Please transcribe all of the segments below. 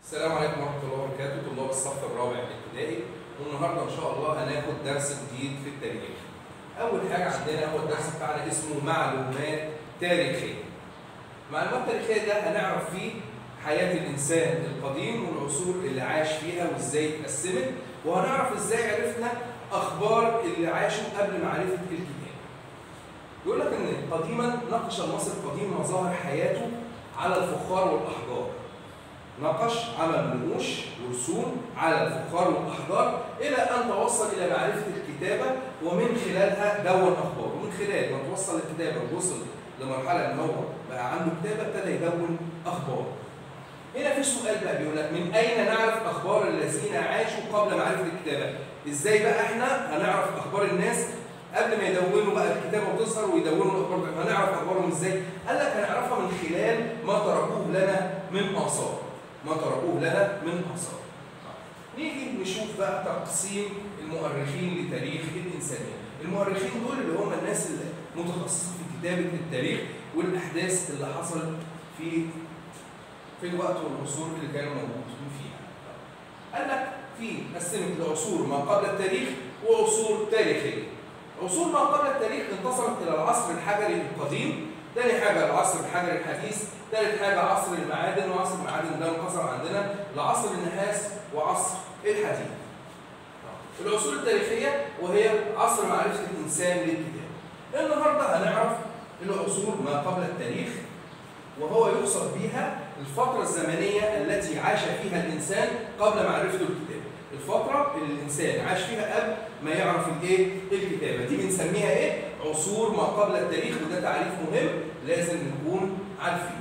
السلام عليكم ورحمة الله وبركاته طلاب الصف الرابع الابتدائي والنهارده إن شاء الله هناخد درس جديد في التاريخ. أول حاجة عندنا هو الدرس بتاعنا اسمه معلومات تاريخية. معلومات تاريخية ده هنعرف فيه حياة الإنسان القديم والعصور اللي عاش فيها وإزاي اتقسمت وهنعرف إزاي عرفنا أخبار اللي عاشوا قبل معرفة الكتاب. يقول لك إن قديما ناقش المصري القديم مظاهر حياته على الفخار والأحجار. نقش عمل نقوش ورسوم على الفخار والاحجار الى ان توصل الى معرفه الكتابه ومن خلالها دون اخبار ومن خلال ما توصل للكتابه ووصل لمرحله ان هو بقى عنده كتابه ابتدى يدون اخبار. هنا في سؤال بقى بيقول لك من اين نعرف اخبار الذين عاشوا قبل معرفه الكتابه؟ ازاي بقى احنا هنعرف اخبار الناس قبل ما يدونوا بقى الكتابه وتظهر ويدونوا الاخبار هنعرف اخبارهم ازاي؟ قال لك هنعرفها من خلال ما تركوه لنا من اثار. ما تركوه لنا من آثار. نيجي نشوف بقى تقسيم المؤرخين لتاريخ الإنسانية. المؤرخين دول اللي هم الناس المتخصصة في كتابة التاريخ والأحداث اللي حصلت في في الوقت والعصور اللي كانوا موجودين فيها. قال لك في قسمت لعصور ما قبل التاريخ وعصور تاريخية. عصور ما قبل التاريخ انتصرت إلى العصر الحجري القديم تاني حاجة العصر الحجري الحديث، تالت حاجة عصر المعادن وعصر المعادن ده انقسم عندنا لعصر النحاس وعصر الحديد. العصور التاريخية وهي عصر معرفة الإنسان للكتاب. النهاردة هنعرف العصور ما قبل التاريخ وهو يقصد بها الفترة الزمنية التي عاش فيها الإنسان قبل معرفته الكتاب. الفترة اللي الإنسان عاش فيها قبل ما يعرف الإيه؟ الكتابة، دي بنسميها إيه؟ عصور ما قبل التاريخ وده تعريف مهم لازم نكون عارفين.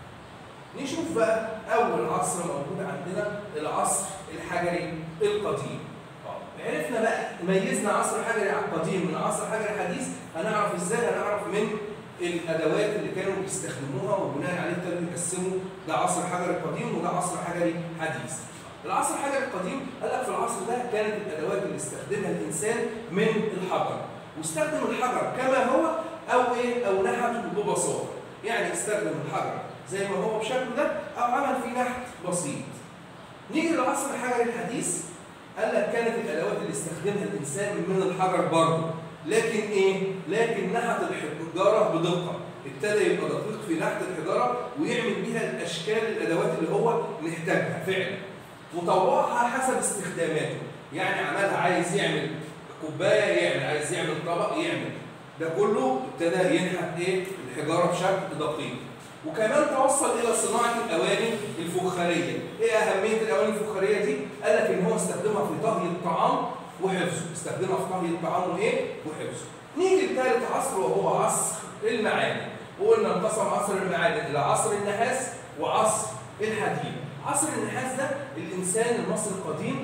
نشوف بقى أول عصر موجود عندنا العصر الحجري القديم. عرفنا بقى ميزنا عصر حجري قديم من عصر حجري حديث هنعرف ازاي هنعرف من الادوات اللي كانوا بيستخدموها وبناء عليه ابتدوا يقسموا ده عصر حجري قديم وده عصر حجري حديث. العصر الحجري القديم قال لك في العصر ده كانت الادوات اللي استخدمها الانسان من الحجر واستخدم الحجر كما هو او ايه او نحته ببساطه يعني استخدم الحجر زي ما هو بشكله ده او عمل فيه نحت بسيط نيجي للعصر الحجري الحديث قال لك كانت الادوات اللي استخدمها الانسان من الحجر برضه لكن ايه لكن نحت الحجاره بدقه ابتدى يبقى دقيق في نحت الحجاره ويعمل بيها الاشكال الادوات اللي هو محتاجها فعلا وطوعها حسب استخداماته يعني عملها عايز يعمل كوبايه يعمل عايز يعمل طبق يعمل ده كله ابتدى ينحت ايه الحجاره بشكل دقيق وكمان توصل الى صناعه الاواني الفخاريه ايه اهميه الاواني الفخاريه دي قال لك ان هو استخدمها في طهي الطعام وحفظه استخدمها في طهي الطعام وايه وحفظه نيجي لثالث عصر وهو عصر المعادن وقلنا انقسم عصر المعادن الى عصر النحاس وعصر الحديد عصر النحاس ده الانسان المصري القديم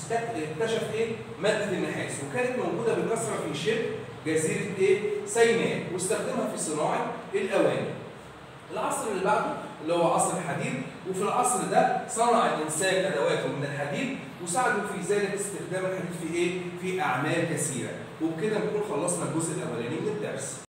اكتشف ايه ماده النحاس وكانت موجوده بكثره في شبه جزيره ايه سيناء واستخدمها في صناعه الاواني العصر اللي بعده اللي هو عصر الحديد وفي العصر ده صنع الانسان ادواته من الحديد وساعدوا في ذلك استخدام الحديد في ايه في اعمال كثيره وبكده نكون خلصنا الجزء الاولاني من الدرس